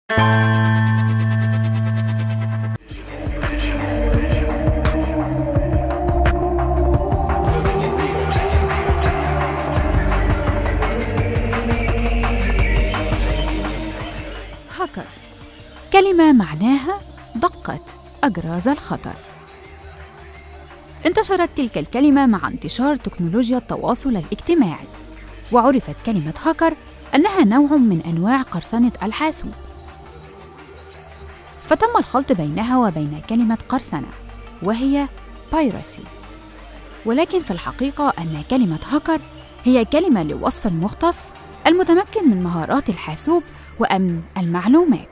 هاكر كلمة معناها دقة أجراز الخطر انتشرت تلك الكلمة مع انتشار تكنولوجيا التواصل الاجتماعي وعرفت كلمة هاكر أنها نوع من أنواع قرصنة الحاسوب فتم الخلط بينها وبين كلمة قرصنة وهي بايرسي ولكن في الحقيقة أن كلمة هاكر هي كلمة لوصف المختص المتمكن من مهارات الحاسوب وأمن المعلومات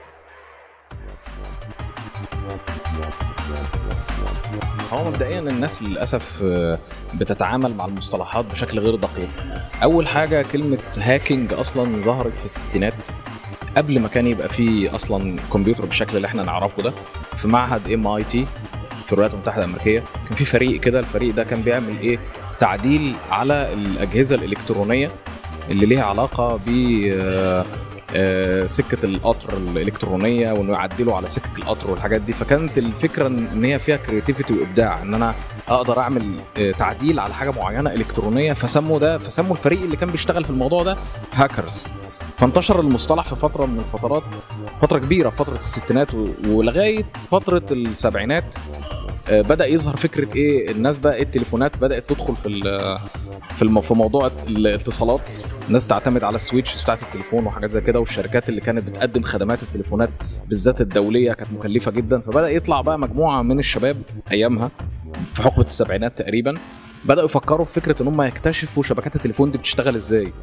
هو مبدئيا الناس للاسف آه، بتتعامل مع المصطلحات بشكل غير دقيق اول حاجه كلمه هاكينج اصلا ظهرت في الستينات قبل ما كان يبقى فيه اصلا كمبيوتر بالشكل اللي احنا نعرفه ده في معهد ام اي تي في الولايات المتحده الامريكيه كان في فريق كده الفريق ده كان بيعمل ايه تعديل على الاجهزه الالكترونيه اللي ليها علاقه ب آه، آه، سكه القطر الالكترونيه وانه يعدلوا على سكك القطر والحاجات دي فكانت الفكره ان إن هي فيها كريتيفيتي وابداع ان انا اقدر اعمل آه، تعديل على حاجه معينه الكترونيه فسموا ده فسموا الفريق اللي كان بيشتغل في الموضوع ده هاكرز فانتشر المصطلح في فتره من الفترات فتره كبيره فتره الستينات و- ولغايه فتره السبعينات آه، بدا يظهر فكره ايه الناس بقى إيه التليفونات بدات تدخل في ال- في الم- في موضوع الاتصالات الناس تعتمد على السويتشز بتاعت التليفون وحاجات زي كده والشركات اللي كانت بتقدم خدمات التليفونات بالذات الدوليه كانت مكلفه جدا فبدا يطلع بقى مجموعه من الشباب ايامها في حقبه السبعينات تقريبا بداوا يفكروا في فكره ان هم يكتشفوا شبكات التليفون دي بتشتغل ازاي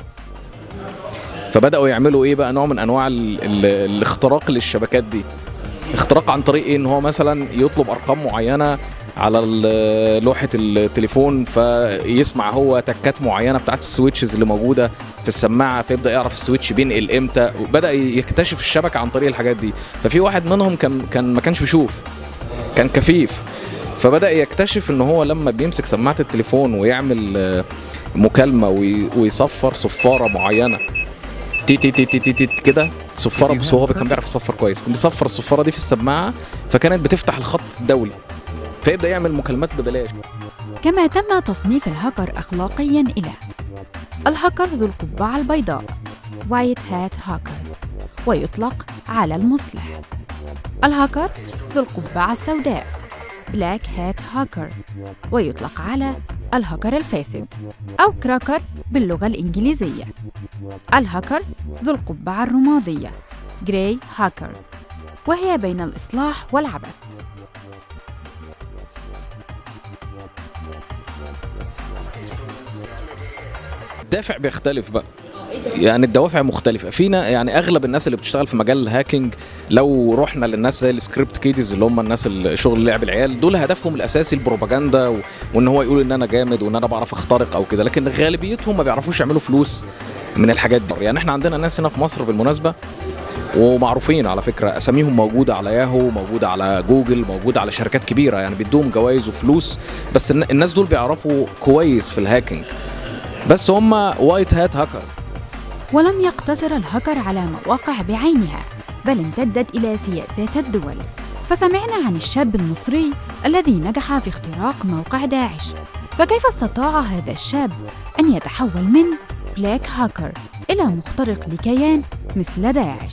فبداوا يعملوا ايه بقى نوع من انواع ال ال الاختراق للشبكات دي اختراق عن طريق ايه ان هو مثلا يطلب ارقام معينه على ال- لوحه التليفون فيسمع هو تكات معينه بتاعت السويتشز اللي موجوده في السماعه فيبدا يعرف السويتش بينقل امتى وبدا يكتشف الشبكه عن طريق الحاجات دي ففي واحد منهم كان كان ما كانش بيشوف كان كفيف فبدا يكتشف ان هو لما بيمسك سماعه التليفون ويعمل آه، مكالمه وي- ويصفر صفاره معينه تي تي تي تي تي, تي كده صفاره بس هو كان بيعرف يصفر كويس كان بيصفر الصفاره دي في السماعه فكانت بتفتح الخط الدولي فيبدا يعمل مكالمات ببلاش كما تم تصنيف الهاكر أخلاقياً إلى الهاكر ذو القبعة البيضاء وايت هات هاكر ويطلق على المصلح الهاكر ذو القبعة السوداء بلاك هات هاكر ويطلق على الهاكر الفاسد أو كراكر باللغة الإنجليزية الهاكر ذو القبعة الرمادية جراي هاكر وهي بين الإصلاح والعبث الدافع بيختلف بقى يعني الدوافع مختلفة فينا يعني أغلب الناس اللي بتشتغل في مجال الهاكينج لو رحنا للناس زي السكريبت كيدز اللي هم الناس اللي شغل لعب العيال دول هدفهم الأساسي البروباجندا و... وإن هو يقول إن أنا جامد وإن أنا بعرف أخترق أو كده لكن غالبيتهم ما بيعرفوش يعملوا فلوس من الحاجات دي يعني إحنا عندنا ناس هنا في مصر بالمناسبة ومعروفين على فكرة أساميهم موجودة على ياهو موجودة على جوجل موجودة على شركات كبيرة يعني بيدوهم جوائز وفلوس بس الن- الناس دول بيعرفوا كويس في الهاكينج بس هم وايت هات هاكر ولم يقتصر الهكر على مواقع بعينها بل امتدت إلى سياسات الدول فسمعنا عن الشاب المصري الذي نجح في اختراق موقع داعش فكيف استطاع هذا الشاب أن يتحول من بلاك هاكر إلى مخترق لكيان مثل داعش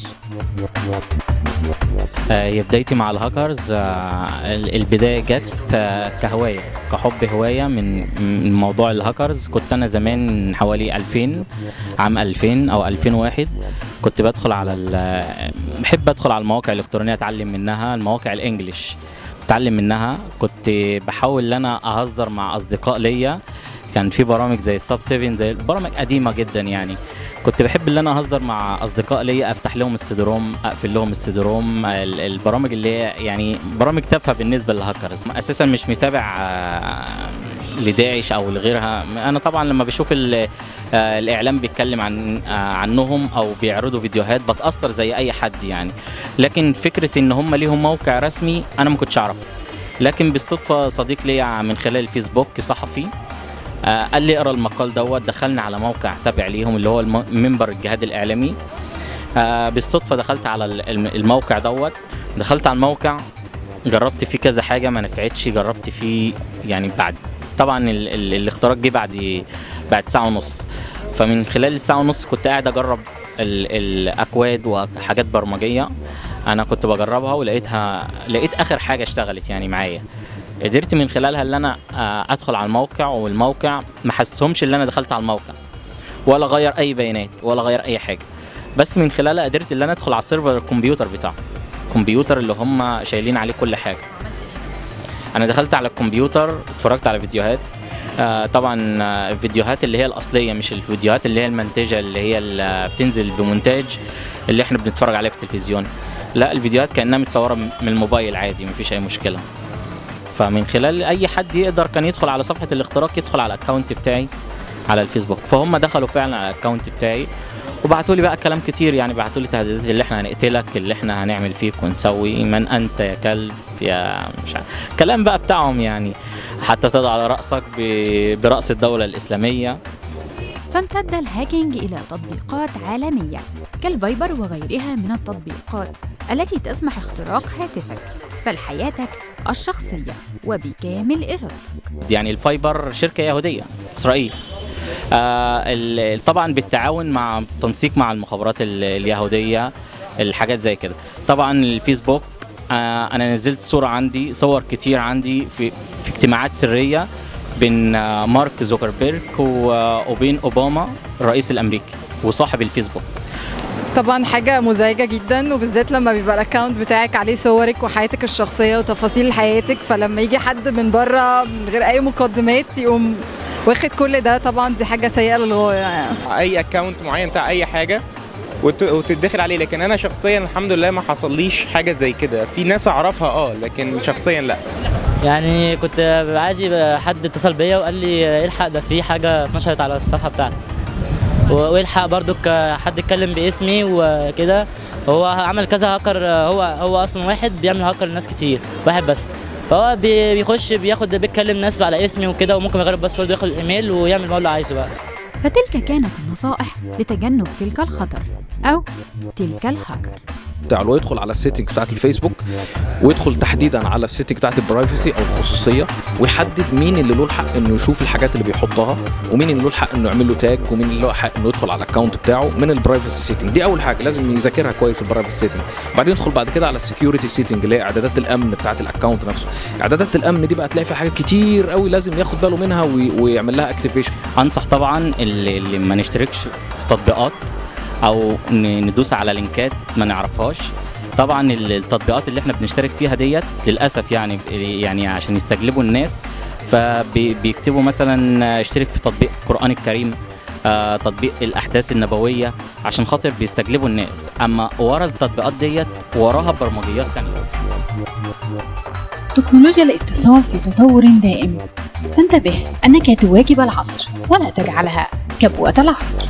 آه، هي بدايتي مع الهاكرز آه، ال- البدايه جت آه، كهوايه كحب هوايه من من موضوع الهاكرز كنت انا زمان حوالي 2000 عام 2000 او 2001 كنت بدخل على ال- بحب ادخل على المواقع الالكترونيه اتعلم منها المواقع الانجليش اتعلم منها كنت بحاول ان انا اهزر مع اصدقاء ليا كان في برامج زي ستاب 7 زي برامج قديمه جدا يعني كنت بحب ان انا اهزر مع اصدقاء ليا افتح لهم السيدروم اقفل لهم السيدروم ال- البرامج اللي هي يعني برامج تافهه بالنسبه للهاكرز اساسا مش متابع آه، لداعش او لغيرها انا طبعا لما بشوف ال- آه، الاعلام بيتكلم عن آه، عنهم او بيعرضوا فيديوهات بتاثر زي اي حد يعني لكن فكره ان هم ليهم موقع رسمي انا ما كنتش اعرف لكن بالصدفه صديق ليا من خلال الفيسبوك صحفي آه، قال لي اقرا المقال دوت دخلنا على موقع تابع ليهم اللي هو الم- منبر الجهاد الاعلامي آه بالصدفه دخلت على ال- الم- الموقع دوت دخلت على الموقع جربت فيه كذا حاجه ما نفعتش جربت فيه يعني بعد طبعا ال ال الاختراق جه بعد بعد ساعه ونص فمن خلال الساعه ونص كنت قاعد اجرب ال الاكواد وحاجات برمجيه انا كنت بجربها ولقيتها لقيت اخر حاجه اشتغلت يعني معايا قدرت من خلالها ان انا آه، ادخل على الموقع والموقع ما حسهمش ان انا دخلت على الموقع ولا غير اي بيانات ولا غير اي حاجه بس من خلالها قدرت ان انا ادخل على السيرفر الكمبيوتر بتاعه الكمبيوتر اللي هم شايلين عليه كل حاجه انا دخلت على الكمبيوتر اتفرجت على فيديوهات آه طبعا آه، الفيديوهات اللي هي الاصليه مش الفيديوهات اللي هي المنتجه اللي هي اللي بتنزل بمونتاج اللي احنا بنتفرج عليها في التلفزيون لا الفيديوهات كانها متصوره من الموبايل عادي مفيش اي مشكله فمن خلال اي حد يقدر كان يدخل على صفحه الاختراق يدخل على الاكونت بتاعي على الفيسبوك فهم دخلوا فعلا على الاكونت بتاعي وبعتوا لي بقى كلام كتير يعني بعتوا لي تهديدات اللي احنا هنقتلك اللي احنا هنعمل فيك ونسوي من انت يا كلب يا مش عارف كلام بقى بتاعهم يعني حتى تضع على راسك ب- براس الدوله الاسلاميه فامتد الهاكينج إلى تطبيقات عالمية كالفايبر وغيرها من التطبيقات التي تسمح اختراق هاتفك بل حياتك الشخصية وبكامل إرادتك يعني الفايبر شركه يهوديه اسرائيل آه ال- طبعا بالتعاون مع تنسيق مع المخابرات ال- اليهوديه الحاجات زي كده طبعا الفيسبوك آه انا نزلت صوره عندي صور كتير عندي في في اجتماعات سريه بين آه مارك زوكربيرج و- وبين اوباما الرئيس الامريكي وصاحب الفيسبوك طبعا حاجة مزعجة جدا وبالذات لما بيبقى الاكونت بتاعك عليه صورك وحياتك الشخصية وتفاصيل حياتك فلما يجي حد من بره من غير اي مقدمات يقوم واخد كل ده طبعا دي حاجة سيئة للغاية يعني. اي اكونت معين بتاع اي حاجه وت- وتتدخل عليه لكن انا شخصيا الحمد لله ما حصليش حاجه زي كده في ناس اعرفها اه لكن شخصيا لا يعني كنت عادي حد اتصل بيا وقال لي الحق ده في حاجه اتنشرت على الصفحه بتاعتك و- والحق برضو حد اتكلم باسمي وكده هو عمل كذا هاكر هو هو اصلا واحد بيعمل هاكر لناس كتير واحد بس فهو بي- بيخش بياخد بيتكلم ناس على اسمي وكده وممكن يغير الباسورد وياخد الايميل ويعمل ما هو عايزه بقى فتلك كانت النصائح لتجنب تلك الخطر أو تلك الهاكر بتاعه ويدخل على السيتنج بتاعت الفيسبوك ويدخل تحديدا على السيتنج بتاعت البرايفسي او الخصوصيه ويحدد مين اللي له الحق انه يشوف الحاجات اللي بيحطها ومين اللي له الحق انه يعمل له تاج ومين اللي له الحق انه يدخل على الاكونت بتاعه من البرايفسي سيتنج دي اول حاجه لازم يذاكرها كويس البرايفسي سيتنج بعدين يدخل بعد كده على السكيورتي سيتنج اللي هي اعدادات الامن بتاعت الاكونت نفسه اعدادات الامن دي بقى تلاقي فيها حاجات كتير قوي لازم ياخد باله منها وي- ويعمل لها اكتيفيشن انصح طبعا اللي, اللي ما نشتركش في تطبيقات او ن- ندوس على لينكات ما نعرفهاش طبعا ال- التطبيقات اللي احنا بنشترك فيها ديت للاسف يعني يعني عشان يستجلبوا الناس فبيكتبوا مثلا اشترك في تطبيق القران الكريم آه، تطبيق الاحداث النبويه عشان خاطر بيستجلبوا الناس اما ورا التطبيقات ديت وراها برمجيات تانية تكنولوجيا الاتصال في تطور دائم فانتبه أنك تواكب العصر ولا تجعلها كبوة العصر